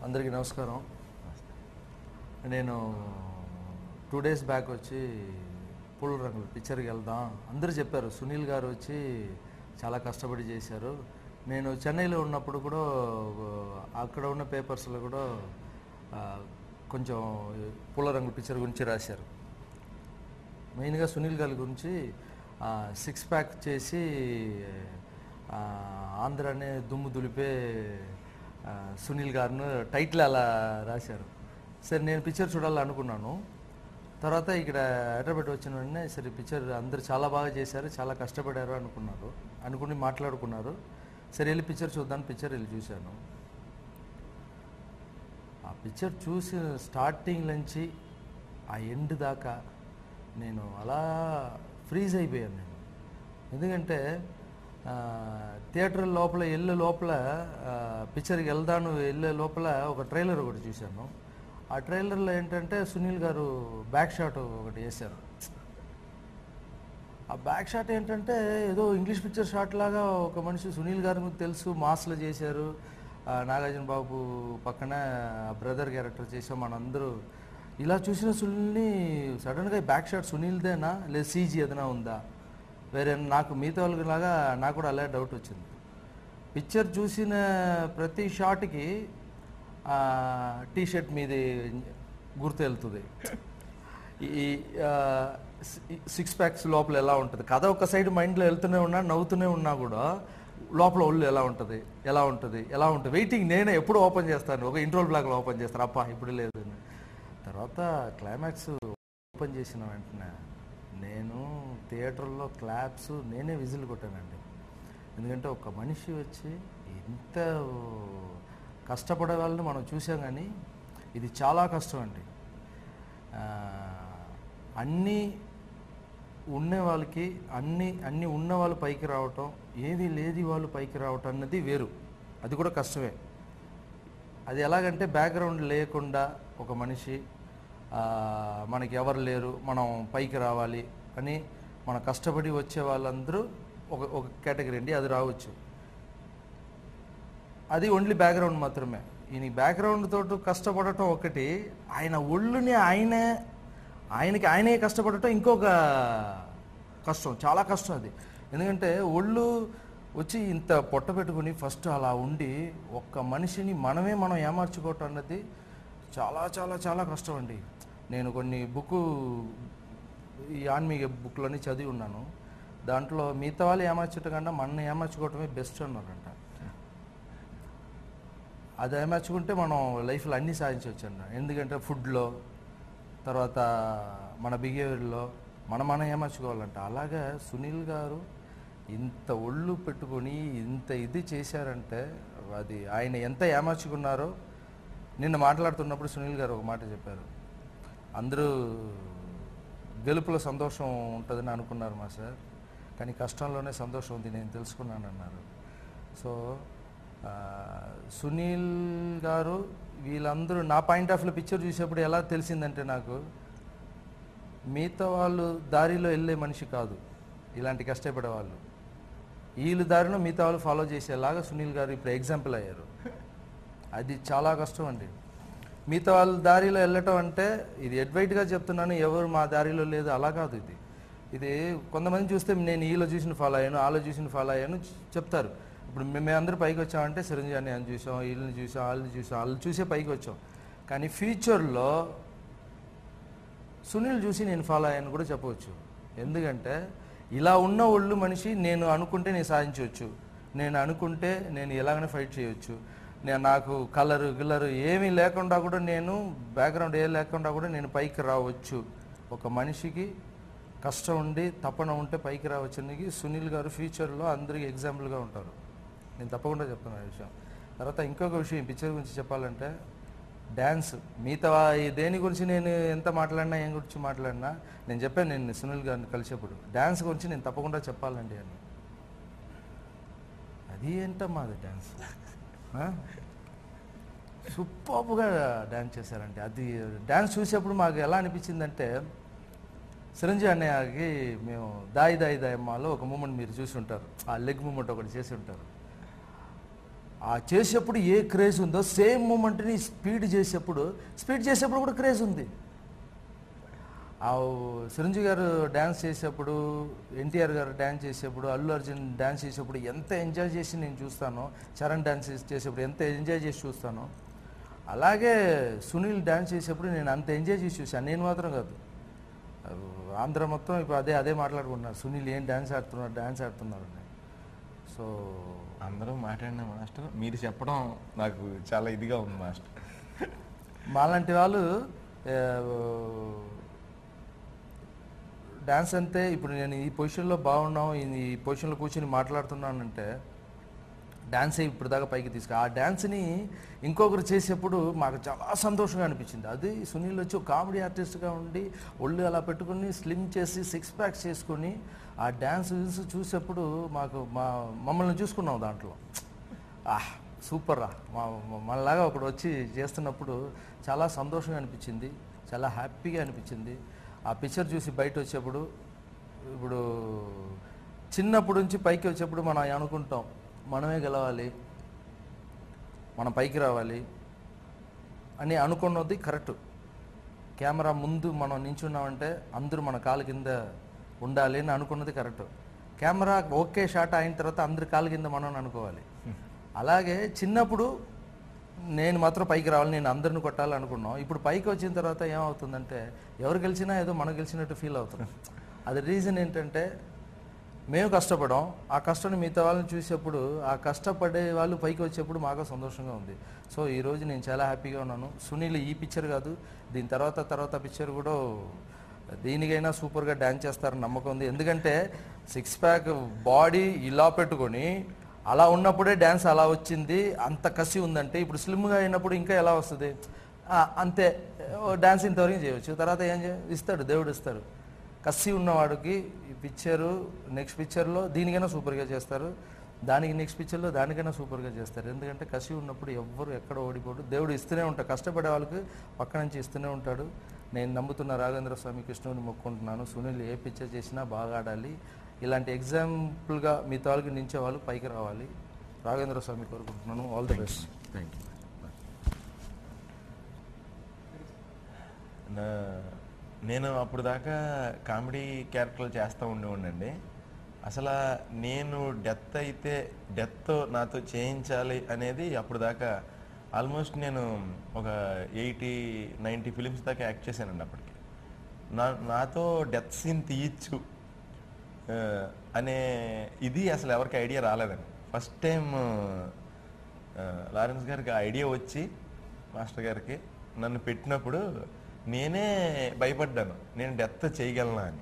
అందరికీ నమస్కారం నేను టూ డేస్ బ్యాక్ వచ్చి పూల రంగులు పిక్చర్కి వెళ్దాం అందరూ చెప్పారు సునీల్ గారు వచ్చి చాలా కష్టపడి చేశారు నేను చెన్నైలో ఉన్నప్పుడు కూడా అక్కడ ఉన్న పేపర్స్లో కూడా ఆ, కొంచెం పూల రంగుల పిక్చర్ గురించి రాశారు మెయిన్గా సునీల్ గారి గురించి సిక్స్ ప్యాక్ చేసి ఆ, ఆంధ్రానే దుమ్ము దులిపే ఆ, సునీల్ గారిని టైటిల్ అలా రాశారు సరే నేను పిక్చర్ చూడాలనుకున్నాను తర్వాత ఇక్కడ హైదరాబాద్ వచ్చిన వెంటనే సరే పిక్చర్ అందరు చాలా బాగా చేశారు చాలా కష్టపడారు అనుకున్నారు అనుకుని మాట్లాడుకున్నారు సరే వెళ్ళి పిక్చర్ చూద్దాం పిక్చర్ వెళ్ళి చూశాను ఆ పిక్చర్ చూసి స్టార్టింగ్ నుంచి ఆ ఎండ్ దాకా నేను అలా ఫ్రీజ్ అయిపోయాను నేను ఎందుకంటే ఆ, థియేటర్ లోపల వెళ్ళే లోపల ఆ, పిక్చర్కి వెళ్దాను వెళ్ళే లోపల ఒక ట్రైలర్ ఒకటి చూశాను ఆ ట్రైలర్లో ఏంటంటే సునీల్ గారు బ్యాక్ షాట్ ఒకటి వేశారు ఆ బ్యాక్ షాట్ ఏంటంటే ఏదో ఇంగ్లీష్ పిక్చర్ షాట్ లాగా ఒక మనిషి సునీల్ గారి గురించి తెలుసు మాస్లో చేశారు ఆ, నాగార్జున బాబు పక్కన బ్రదర్ క్యారెక్టర్ చేసాం మనందరూ ఇలా చూసిన సునీల్ని సడన్గా బ్యాక్ షాట్ సునీల్దేనా లేదా సీజీ ఏదైనా ఉందా వేరే నాకు మిగతా వాళ్ళలాగా నాకు కూడా అలాగే డౌట్ వచ్చింది పిక్చర్ చూసిన ప్రతి షాట్కి టీ షర్ట్ మీది గుర్తు వెళ్తుంది ఈ సిక్స్ ప్యాక్స్ లోపల ఎలా ఉంటుంది కథ ఒక సైడ్ మైండ్లో వెళ్తూనే ఉన్నా నవ్వుతూనే ఉన్నా కూడా లోపల ఒళ్ళు ఎలా ఉంటుంది ఎలా ఉంటుంది ఎలా ఉంటుంది వెయిటింగ్ నేనే ఎప్పుడు ఓపెన్ చేస్తాను ఒక ఇంట్రోల్ బ్లాగ్లో ఓపెన్ చేస్తాను అప్ప ఇప్పుడు లేదు అని. తర్వాత క్లైమాక్స్ ఓపెన్ చేసిన వెంటనే నేను థియేటర్లో క్లాప్స్ నేనే విజిల్ కొట్టానండి ఎందుకంటే ఒక మనిషి వచ్చి ఇంత కష్టపడే వాళ్ళని మనం చూసాం కానీ ఇది చాలా కష్టం అండి ఆ, అన్నీ ఉన్న వాళ్ళకి అన్ని అన్ని ఉన్న వాళ్ళు పైకి రావటం ఏది లేది వాళ్ళు పైకి రావటం అన్నది వేరు అది కూడా కష్టమే అది ఎలాగంటే బ్యాక్గ్రౌండ్ లేకుండా ఒక మనిషి ఆ, మనకి ఎవరు లేరు మనం పైకి రావాలి అని మన కష్టపడి వచ్చే వాళ్ళందరూ ఒక ఒక కేటగిరీ అండి అది రావచ్చు అది ఓన్లీ బ్యాక్గ్రౌండ్ మాత్రమే ఈయన బ్యాక్గ్రౌండ్ తోటి కష్టపడటం ఒకటి ఆయన ఒళ్ళుని ఆయనే ఆయనకి ఆయనే కష్టపడటం ఇంకొక కష్టం చాలా కష్టం అది ఎందుకంటే ఒళ్ళు వచ్చి ఇంత పొట్ట పెట్టుకుని ఫస్ట్ అలా ఉండి ఒక్క మనిషిని మనమే మనం ఏమార్చుకోవటం అన్నది చాలా చాలా చాలా కష్టం అండి నేను కొన్ని బుక్ ఈ ఆన్మీక బుక్లని చదివి ఉన్నాను దాంట్లో మిగతా వాళ్ళు ఏమార్చటం కన్నా మన ఏమార్చుకోవటమే బెస్ట్ అన్నారంట అది ఏమర్చుకుంటే మనం లైఫ్లో అన్నీ సాధించవచ్చు అన్న ఎందుకంటే ఫుడ్లో తర్వాత మన బిహేవియర్లో మనం మనం ఏమర్చుకోవాలంట అలాగే సునీల్ గారు ఇంత ఒళ్ళు పెట్టుకొని ఇంత ఇది చేశారంటే అది ఆయన ఎంత ఏమర్చుకున్నారో నిన్న మాట్లాడుతున్నప్పుడు సునీల్ గారు ఒక మాట చెప్పారు అందరూ గెలుపులో సంతోషం ఉంటుందని అనుకున్నారు మా సార్ కానీ కష్టంలోనే సంతోషం ఉంది నేను తెలుసుకున్నాను అన్నారు సో ఆ, సునీల్ గారు వీళ్ళందరూ నా పాయింట్ ఆఫ్ వ్యూ పిక్చర్ చూసేప్పుడు ఎలా తెలిసిందంటే నాకు మిగతా వాళ్ళు దారిలో వెళ్ళే మనిషి కాదు ఇలాంటి కష్టపడే వాళ్ళు వీళ్ళు దారిలో మిగతా వాళ్ళు ఫాలో చేసేలాగా సునీల్ గారు ఇప్పుడు ఎగ్జాంపుల్ అయ్యారు అది చాలా కష్టం అండి మిగతా వాళ్ళ దారిలో వెళ్ళటం అంటే ఇది అడ్వైట్గా చెప్తున్నాను ఎవరు మా దారిలో లేదు అలా కాదు ఇది ఇది కొంతమంది చూస్తే నేను వీళ్ళు చూసిన ఫాలో అయ్యాను వాళ్ళు చూసిన ఫాలో అయ్యాను చె- చెప్తారు ఇప్పుడు మేము మేమందరూ పైకి వచ్చామంటే చిరంజీవి అని చూసాం వీళ్ళని చూసాం వాళ్ళని చూసాం వాళ్ళు చూసే పైకి వచ్చాం కానీ ఫ్యూచర్లో సునీల్ చూసి నేను ఫాలో అయ్యాను కూడా చెప్పవచ్చు ఎందుకంటే ఇలా ఉన్న ఒళ్ళు మనిషి నేను అనుకుంటే నేను సాధించవచ్చు నేను అనుకుంటే నేను ఎలాగైనా ఫైట్ చేయొచ్చు నేను నాకు కలరు గిల్లరు ఏమీ లేకుండా కూడా నేను బ్యాక్గ్రౌండ్ ఏ లేకుండా కూడా నేను పైకి రావచ్చు ఒక మనిషికి కష్టం ఉండి తపన ఉంటే పైకి రావచ్చు అనేది సునీల్ గారు ఫ్యూచర్లో అందరికీ ఎగ్జాంపుల్గా ఉంటారు నేను తప్పకుండా చెప్తాను ఆ విషయం తర్వాత ఇంకొక విషయం ఈ పిక్చర్ గురించి చెప్పాలంటే డ్యాన్స్ మిగతా ఈ దేని గురించి నేను ఎంత మాట్లాడినా ఏం గురించి మాట్లాడినా నేను చెప్పాను నేను సునీల్ గారిని కలిసేప్పుడు డ్యాన్స్ గురించి నేను తప్పకుండా చెప్పాలండి అని అది ఏంటమ్మా అది డ్యాన్స్ సూపర్గా డ్యాన్స్ చేశారండి అది డ్యాన్స్ చూసేప్పుడు మాకు ఎలా అనిపించిందంటే చిరంజీవి అన్నయ్యకి మేము దాయి దాయి దాయమ్మలో ఒక మూమెంట్ మీరు చూసి ఉంటారు ఆ లెగ్ మూమెంట్ ఒకటి చేసి ఉంటారు ఆ చేసేప్పుడు ఏ క్రేజ్ ఉందో సేమ్ మూమెంట్ని స్పీడ్ చేసేప్పుడు స్పీడ్ చేసేప్పుడు కూడా క్రేజ్ ఉంది ఆ చిరంజీవి గారు డ్యాన్స్ చేసేప్పుడు ఎన్టీఆర్ గారు డ్యాన్స్ చేసేప్పుడు అల్లు అర్జున్ డ్యాన్స్ చేసేప్పుడు ఎంత ఎంజాయ్ చేసి నేను చూస్తానో చరణ్ డ్యాన్స్ చేసేప్పుడు ఎంత ఎంజాయ్ చేసి చూస్తానో అలాగే సునీల్ డ్యాన్స్ చేసేప్పుడు నేను అంత ఎంజాయ్ చేసి చూశాను నేను మాత్రం కాదు ఆంధ్ర మొత్తం ఇప్పుడు అదే అదే మాట్లాడుకుంటున్నారు సునీల్ ఏం డ్యాన్స్ ఆడుతున్నారు డ్యాన్స్ ఆడుతున్నారు అని సో అందరూ మాట్లాడిన మాస్టర్ మీరు చెప్పడం నాకు చాలా ఇదిగా ఉంది మాస్టర్ మాలాంటి వాళ్ళు ఆ, డ్యాన్స్ అంతే ఇప్పుడు నేను ఈ పొజిషన్లో బాగున్నాం ఈ- ఈ పొజిషన్లో కూర్చొని మాట్లాడుతున్నానంటే డ్యాన్స్ ఇప్పుడు దాకా పైకి తీసుకు ఆ డ్యాన్స్ని ఇంకొకరు చేసేప్పుడు మాకు చాలా సంతోషంగా అనిపించింది అది సునీల్ వచ్చి ఒక కామెడీ ఆర్టిస్ట్గా ఉండి ఒళ్ళు అలా పెట్టుకుని స్లిమ్ చేసి సిక్స్ ప్యాక్స్ చేసుకొని ఆ డ్యాన్స్ రీల్స్ చూసేప్పుడు మాకు మా మమ్మల్ని చూసుకున్నాం దాంట్లో ఆహ్ సూపర్ రా మా మా- మనలాగా ఒకడు వచ్చి చేస్తున్నప్పుడు చాలా సంతోషంగా అనిపించింది చాలా హ్యాపీగా అనిపించింది ఆ పిక్చర్ చూసి బయట వచ్చేప్పుడు ఇప్పుడు చిన్నప్పటి నుంచి పైకి వచ్చేప్పుడు మనం అనుకుంటాం మనమే గెలవాలి మనం పైకి రావాలి అని అనుకున్నది కరెక్ట్ కెమెరా ముందు మనం నించున్నామంటే అందరూ మన కాలు కింద ఉండాలి అని అనుకున్నది కరెక్ట్ కెమెరా ఓకే షాట్ అయిన తర్వాత అందరి కాలు కింద మనం అనుకోవాలి అలాగే చిన్నప్పుడు నేను మాత్రం పైకి రావాలి నేను అందరిని కొట్టాలి అనుకున్నాం ఇప్పుడు పైకి వచ్చిన తర్వాత ఏమవుతుందంటే ఎవరు గెలిచినా ఏదో మనం గెలిచినట్టు ఫీల్ అవుతున్నాం అది రీజన్ ఏంటంటే మేము కష్టపడాం ఆ కష్టాన్ని మిగతా వాళ్ళని చూసేప్పుడు ఆ కష్టపడే వాళ్ళు పైకి వచ్చేప్పుడు మాకు సంతోషంగా ఉంది సో ఈరోజు నేను చాలా హ్యాపీగా ఉన్నాను సునీల్ ఈ పిక్చర్ కాదు దీని తర్వాత తర్వాత పిక్చర్ కూడా దీనికైనా సూపర్గా డ్యాన్స్ చేస్తారని నమ్మకం ఉంది ఎందుకంటే సిక్స్ ప్యాక్ బాడీ ఇలా పెట్టుకొని అలా ఉన్నప్పుడే డ్యాన్స్ అలా వచ్చింది అంత కసి ఉందంటే ఇప్పుడు స్లిమ్గా అయినప్పుడు ఇంకా ఎలా వస్తుంది ఆ, అంతే డ్యాన్స్ ఇంతవరకు చేయవచ్చు తర్వాత ఏం చే ఇస్తాడు దేవుడు ఇస్తాడు కసి ఉన్నవాడికి ఈ పిక్చరు నెక్స్ట్ పిక్చర్లో దీనికైనా సూపర్గా చేస్తారు దానికి నెక్స్ట్ పిక్చర్లో దానికైనా సూపర్గా చేస్తారు ఎందుకంటే కసి ఉన్నప్పుడు ఎవ్వరు ఎక్కడ ఓడిపోడు దేవుడు ఇస్తూనే ఉంటాడు కష్టపడే వాళ్ళకి పక్క నుంచి ఇస్తూనే ఉంటాడు నేను నమ్ముతున్న రాఘవేంద్ర స్వామి కృష్ణుని మొక్కుంటున్నాను సునీల్ ఏ పిక్చర్ చేసినా బాగా ఆడాలి ఇలాంటి ఎగ్జాంపుల్గా మీ తాలూకు నించే వాళ్ళు పైకి రావాలి రాఘవేంద్ర స్వామి కోరుకుంటున్నాను all the best thank you నా నేను అప్పుడు దాకా కామెడీ క్యారెక్టర్లు చేస్తూ ఉండేవాడినండి అసలు నేను డెత్ అయితే డెత్ నాతో చేయించాలి అనేది అప్పుడు దాకా ఆల్మోస్ట్ నేను ఒక ఎయిటీ నైంటీ ఫిలిమ్స్ దాకా యాక్ట్ చేశానండి అప్పటికి నా నాతో డెత్ సీన్ తీయచ్చు ఆ, అనే ఇది అసలు ఎవరికి ఐడియా రాలేదండి ఫస్ట్ టైం లారెన్స్ గారికి ఆ ఐడియా వచ్చి మాస్టర్ గారికి నన్ను పెట్టినప్పుడు నేనే భయపడ్డాను నేను డెత్ చేయగలనా అని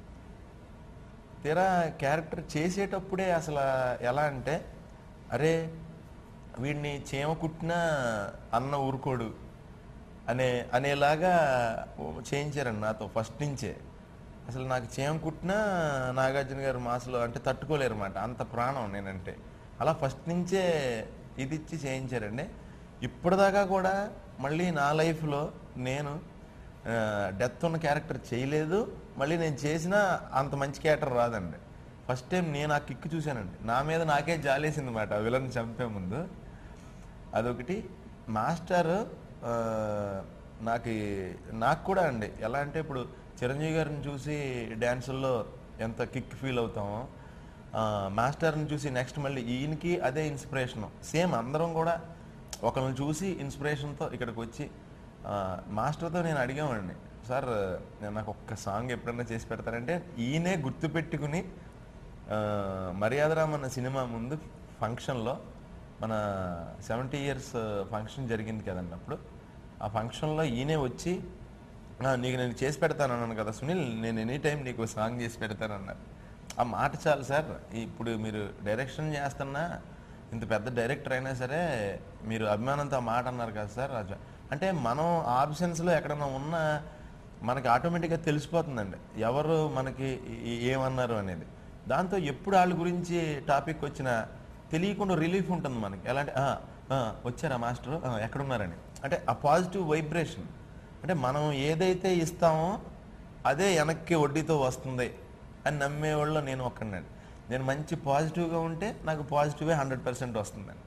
తీరా క్యారెక్టర్ చేసేటప్పుడే అసలు ఎలా అంటే అరే వీడిని చీమ కుట్టినా అన్న ఊరుకోడు అనే అనేలాగా చేయించారండి నాతో ఫస్ట్ నుంచే అసలు నాకు చీమ కుట్టినా నాగార్జున గారు మాసలో అంటే తట్టుకోలేరు అనమాట అంత ప్రాణం నేనంటే అలా ఫస్ట్ నుంచే ఇది ఇచ్చి చేయించారండి ఇప్పటిదాకా కూడా మళ్ళీ నా లైఫ్లో నేను డెత్ ఉన్న క్యారెక్టర్ చేయలేదు మళ్ళీ నేను చేసినా అంత మంచి క్యారెక్టర్ రాదండి ఫస్ట్ టైం నేను ఆ కిక్ చూశానండి నా మీద నాకే జాలేసింది అనమాట విలన్ చంపే ముందు అదొకటి మాస్టర్ ఆ, నాకు నాకు కూడా అండి ఎలా అంటే ఇప్పుడు చిరంజీవి గారిని చూసి డ్యాన్సుల్లో ఎంత కిక్ ఫీల్ అవుతామో ఆ, మాస్టర్ని చూసి నెక్స్ట్ మళ్ళీ ఈయనకి అదే ఇన్స్పిరేషన్ సేమ్ అందరం కూడా ఒకరిని చూసి ఇన్స్పిరేషన్తో ఇక్కడికి వచ్చి ఆ, మాస్టర్తో నేను అడిగామండి సార్ నేను నాకు ఒక్క సాంగ్ ఎప్పుడన్నా చేసి పెడతారంటే ఈయనే గుర్తుపెట్టుకుని ఆ, మర్యాదరామ్ అన్న సినిమా ముందు ఫంక్షన్లో మన సెవెంటీ ఇయర్స్ ఫంక్షన్ జరిగింది కదండి అప్పుడు ఆ ఫంక్షన్లో ఈయనే వచ్చి "ఆ, నీకు నేను చేసి పెడతాను అన్నాను కదా సునీల్ నేను ఎనీ టైం నీకు సాంగ్ చేసి పెడతానన్నారు ఆ మాట చాలు సార్ ఇప్పుడు మీరు డైరెక్షన్ చేస్తున్నా ఇంత పెద్ద డైరెక్టర్ అయినా సరే మీరు అభిమానంతో ఆ మాట అన్నారు కదా సార్ అది అంటే మనం ఆప్షన్స్లో ఎక్కడన్నా ఉన్నా మనకి ఆటోమేటిక్గా తెలిసిపోతుందండి ఎవరు మనకి ఏ- ఏమన్నారు అనేది దాంతో ఎప్పుడు వాళ్ళ గురించి టాపిక్ వచ్చినా తెలియకుండా రిలీఫ్ ఉంటుంది మనకి ఎలా అంటే "ఆ, ఆ, వచ్చారా మాస్టర్ ఆ, ఎక్కడున్నారని అంటే ఆ పాజిటివ్ వైబ్రేషన్ అంటే మనం ఏదైతే ఇస్తామో అదే వెనక్కి వడ్డీతో వస్తుంది అని నమ్మేవాళ్ళు నేను ఒక్కడినండి నేను మంచి పాజిటివ్గా ఉంటే నాకు పాజిటివే హండ్రెడ్ పర్సెంట్ వస్తుందండి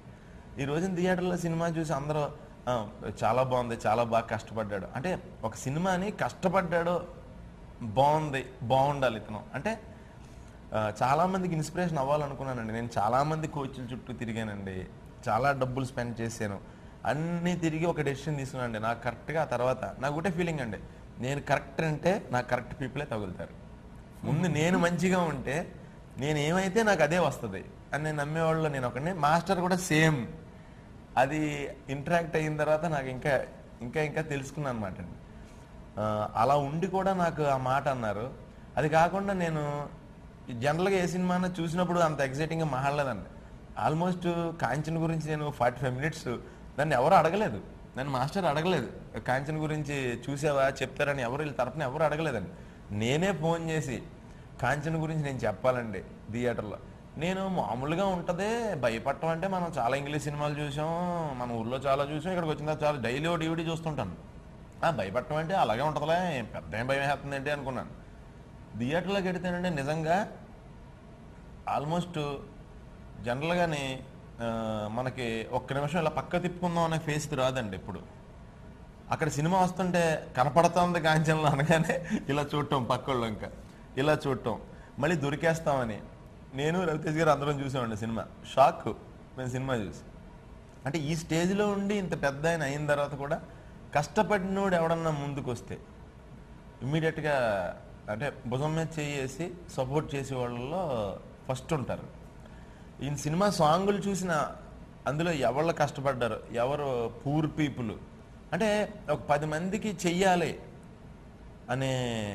ఈ రోజున థియేటర్లో సినిమా చూసి అందరూ "ఆ, చాలా బాగుంది చాలా బాగా కష్టపడ్డాడు అంటే ఒక సినిమాని కష్టపడ్డాడు బాగుంది బాగుండాలి ఇతను అంటే ఆ, చాలా మందికి ఇన్స్పిరేషన్ అవ్వాలనుకున్నానండి నేను చాలా మంది కోచ్ల చుట్టూ తిరిగానండి చాలా డబ్బులు స్పెండ్ చేశాను అన్నీ తిరిగి ఒక డెసిషన్ తీసుకున్నానండి నాకు కరెక్ట్గా ఆ తర్వాత నాకు ఒకటే ఫీలింగ్ అండి నేను కరెక్ట్ అంటే నాకు కరెక్ట్ పీపులే తగులుతారు ముందు నేను మంచిగా ఉంటే నేను ఏమైతే నాకు అదే వస్తుంది అని నేను నమ్మేవాళ్ళు నేను ఒకడిని మాస్టర్ కూడా సేమ్ అది ఇంటరాక్ట్ అయిన తర్వాత నాకు ఇంకా ఇంకా ఇంకా తెలుసుకున్నాను అనమాట అండి ఆ, అలా ఉండి కూడా నాకు ఆ మాట అన్నారు అది కాకుండా నేను జనరల్గా ఏ సినిమా చూసినప్పుడు అంత ఎగ్జైటింగ్గా మాట్లాడలేదండి ఆల్మోస్ట్ కాంచన్ గురించి నేను ఫార్టీ ఫైవ్ మినిట్స్ నన్ను ఎవరు అడగలేదు నన్ను మాస్టర్ అడగలేదు కాంచన్ గురించి చూసావా చెప్తారని ఎవరు వీళ్ళ తరపున ఎవరు అడగలేదండి నేనే ఫోన్ చేసి కాంచన్ గురించి నేను చెప్పాలండి థియేటర్లో నేను మామూలుగా ఉంటదే భయపడటం అంటే మనం చాలా ఇంగ్లీష్ సినిమాలు చూసాం మన ఊర్లో చాలా చూసాం ఇక్కడికి వచ్చిన తర్వాత చాలా డైలీ ఓ డివిడీ చూస్తుంటాను ఆ, భయపడటం అంటే అలాగే ఉంటుందిలే పెద్ద ఏం భయం వేస్తుంది ఏంటి అనుకున్నాను థియేటర్లోకి వెడితేనంటే నిజంగా ఆల్మోస్ట్ జనరల్గానే ఆ, మనకి ఒక్క నిమిషం ఇలా పక్క తిప్పుకుందాం అనే ఫేస్ రాదండి ఇప్పుడు అక్కడ సినిమా వస్తుంటే కనపడుతోంది కాంచనలో అనగానే ఇలా చూడటం పక్కోళ్ళు ఇంకా ఇలా చూడటం మళ్ళీ దొరికేస్తామని నేను రవితేజ్ గారు అందరం చూసామండి సినిమా షాక్ మేము సినిమా చూసి అంటే ఈ స్టేజ్లో ఉండి ఇంత పెద్ద ఆయన అయిన తర్వాత కూడా కష్టపడినోడు ఎవడన్నా ముందుకు వస్తే ఇమ్మీడియట్గా అంటే భుజం మీద చేసి సపోర్ట్ చేసే వాళ్ళలో ఫస్ట్ ఉంటారు ఈ సినిమా సాంగులు చూసిన అందులో ఎవరు కష్టపడ్డారు ఎవరు పూర్ పీపుల్ అంటే ఒక పది మందికి చెయ్యాలి అనే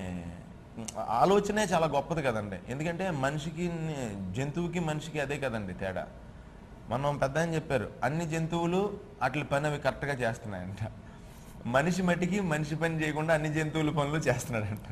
ఆలోచనే చాలా గొప్పది కదండి ఎందుకంటే మనిషికి జంతువుకి మనిషికి అదే కదండి తేడా మనం పెద్ద అని చెప్పారు అన్ని జంతువులు అట్ల పని అవి కరెక్ట్గా చేస్తున్నాయంట మనిషి మట్టికి మనిషి పని చేయకుండా అన్ని జంతువుల పనులు చేస్తున్నాడంట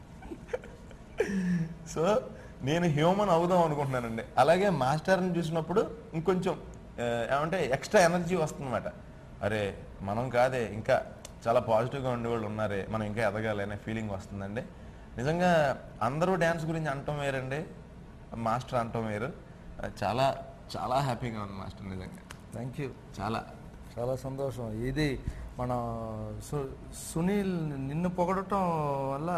సో నేను హ్యూమన్ అవుదాం అనుకుంటున్నానండి అలాగే మాస్టర్ని చూసినప్పుడు ఇంకొంచెం ఆ, ఏమంటే ఎక్స్ట్రా ఎనర్జీ వస్తుందన్నమాట అరే మనం కాదే ఇంకా చాలా పాజిటివ్గా ఉండేవాళ్ళు ఉన్నారే మనం ఇంకా ఎదగాలి అనే ఫీలింగ్ వస్తుందండి నిజంగా అందరూ డ్యాన్స్ గురించి అంటాం వేరండి మాస్టర్ అంటాం వేరు ఆ, చాలా చాలా హ్యాపీగా ఉంది మాస్టర్ నిజంగా థ్యాంక్ యూ చాలా చాలా సంతోషం ఇది మన సు సునీల్ నిన్ను పొగడటం వల్ల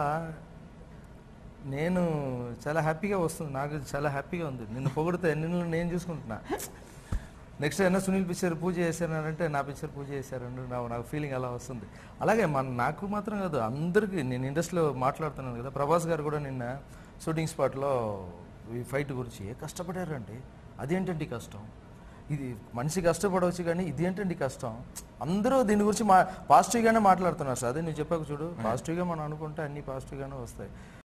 నేను చాలా హ్యాపీగా వస్తుంది నాకు చాలా హ్యాపీగా ఉంది నిన్ను పొగిడితే నిన్ను నేను చూసుకుంటున్నా నెక్స్ట్ అయినా సునీల్ పిక్చర్ పూజ చేశానంటే నా పిక్చర్ పూజ చేశారంటే నా నాకు ఫీలింగ్ అలా వస్తుంది అలాగే మన నాకు మాత్రం కాదు అందరికీ నేను ఇండస్ట్రీలో మాట్లాడుతున్నాను కదా ప్రభాస్ గారు కూడా నిన్న షూటింగ్ స్పాట్లో ఈ ఫైట్ గురించి ఏ కష్టపడారండి అదేంటండి కష్టం ఇది మనిషి కష్టపడవచ్చు కానీ ఇది ఏంటండి కష్టం అందరూ దీని గురించి మా పాజిటివ్గానే మాట్లాడుతున్నారు సార్ అదే నువ్వు చెప్పాక చూడు పాజిటివ్గా మనం అనుకుంటే అన్ని పాజిటివ్గానే వస్తాయి